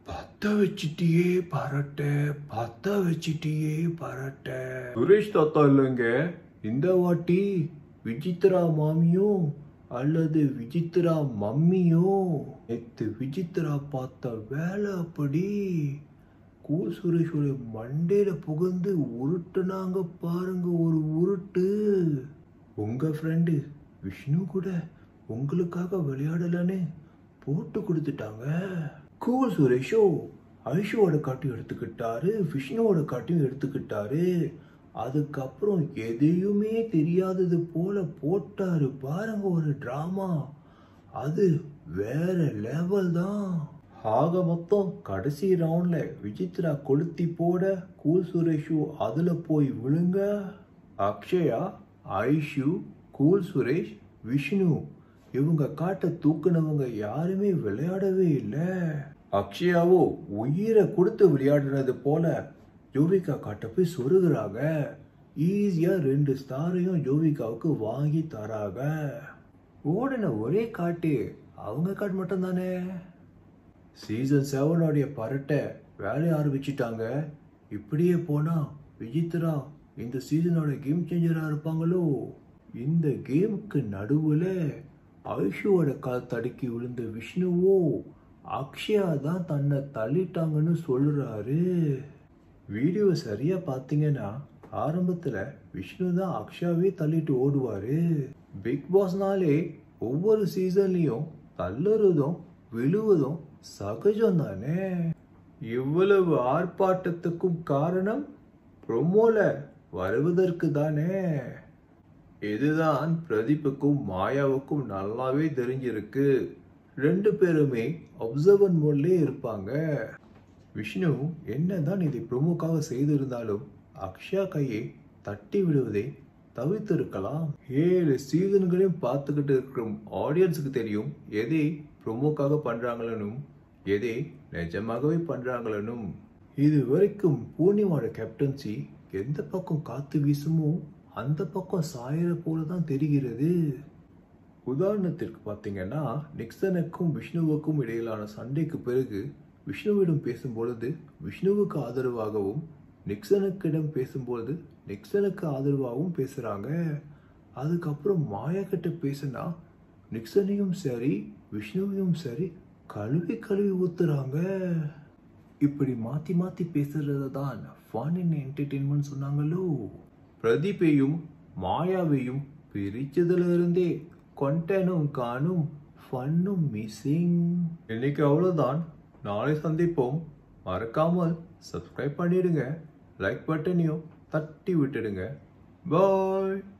பத்த வச்சிட்டியே பரட்ட பத்த வச்சிட்டியே பரட்ட சுரேஷ் தாத்தா இல்லைங்க இந்த வாட்டி விசித்ரா மாமியும் அல்லது விசித்ரா மம்மியும் நேத்து விசித்ரா பார்த்த வேலை அப்படி கூ சுரேஷோட மண்டையில புகுந்து உருட்டுனாங்க பாருங்க ஒரு உருட்டு உங்க ஃப்ரெண்டு விஷ்ணு கூட உங்களுக்காக விளையாடலன்னு போட்டு கொடுத்துட்டாங்க கூல் சுரேஷோ ஐஷுவோட காட்டையும் எடுத்துக்கிட்டாரு விஷ்ணுவோட காட்டையும் எடுத்துக்கிட்டாரு அதுக்கப்புறம் எதையுமே தெரியாதது போல போட்டாரு பாருங்க ஒரு டிராமா அது வேற லெவல் தான் ஆக மொத்தம் கடைசி ரவுண்ட்ல விசித்ரா கொளுத்தி போட கூல் சுரேஷு அதுல போய் விழுங்க அக்ஷயா ஐஷு கூல் சுரேஷ் விஷ்ணு இவங்க காட்ட தூக்குனவங்க யாருமே விளையாடவே இல்லை அக்ஷயாவோ உயிரை கொடுத்து விளையாடுறது போல யோவிகா காட்ட போய் சொருகுறாங்க ஈஸியா ரெண்டு ஸ்டாரையும் யோவிகாவுக்கு வாங்கி தராங்க ஓடின ஒரே காட்டு அவங்க காட்டு மட்டும் தானே சீசன் செவனோடைய பரட்டை வேலையை ஆரம்பிச்சிட்டாங்க இப்படியே போனா விஜித்ரா இந்த சீசனோட கேம் சேஞ்சரா இருப்பாங்களோ இந்த கேமுக்கு நடுவுல ஐஷுவோட கால் தடுக்கி விழுந்த விஷ்ணுவோ அக்ஷயா தான் தன்னை தள்ளிட்டாங்கன்னு சொல்றாரு வீடியோவை சரியா பார்த்தீங்கன்னா ஆரம்பத்துல விஷ்ணு தான் அக்ஷயாவே தள்ளிட்டு ஓடுவாரு பிக் பாஸ்னாலே ஒவ்வொரு சீசன்லயும் தள்ளுறதும் விழுவதும் சகஜம் தானே இவ்வளவு ஆர்ப்பாட்டத்துக்கும் காரணம் ப்ரொமோல வருவதற்கு தானே இதுதான் பிரதீப்புக்கும் மாயாவுக்கும் நல்லாவே தெரிஞ்சிருக்கு ரெண்டு பேருமே அப்சர்வன் மோட்லயே இருப்பாங்க விஷ்ணு என்னதான் இதை ப்ரோமோக்காக செய்திருந்தாலும் அக்ஷயா கையை தட்டி விடுவதை தவிர்த்திருக்கலாம் ஏழு சீசன்களையும் பார்த்துக்கிட்டு இருக்கிற ஆடியன்ஸுக்கு தெரியும் எதை ப்ரோமோக்காக பண்றாங்களனும் எதை நிஜமாகவே பண்றாங்களனும் இது வரைக்கும் பூர்ணிமாவோட கேப்டன்சி எந்த பக்கம் காத்து வீசுமோ அந்த பக்கம் சாயற போல தான் தெரிகிறது உதாரணத்திற்கு பார்த்தீங்கன்னா நிக்சனுக்கும் விஷ்ணுவுக்கும் இடையிலான சண்டைக்கு பிறகு விஷ்ணுவிடம் பேசும்பொழுது விஷ்ணுவுக்கு ஆதரவாகவும் நிக்சனுக்கிடம் பேசும்பொழுது நிக்சனுக்கு ஆதரவாகவும் பேசுறாங்க அதுக்கப்புறம் மாயா கிட்ட பேசினா நிக்சனையும் சரி விஷ்ணுவையும் சரி கழுவி கழுவி ஊத்துறாங்க இப்படி மாத்தி மாத்தி பேசுறத தான் ஃபன் இன் என்டர்டெயின்மெண்ட் சொன்னாங்களோ பிரதீப்பையும் மாயாவையும் பிரிச்சதுல இருந்தே கொண்டனும் காணும் ஃபன்னும் மிஸ்ஸிங் இன்னைக்கு அவ்வளவுதான் நாளை சந்திப்போம் மறக்காமல் சப்ஸ்கிரைப் பண்ணிடுங்க லைக் பட்டனையும் தட்டி விட்டுடுங்க பாய்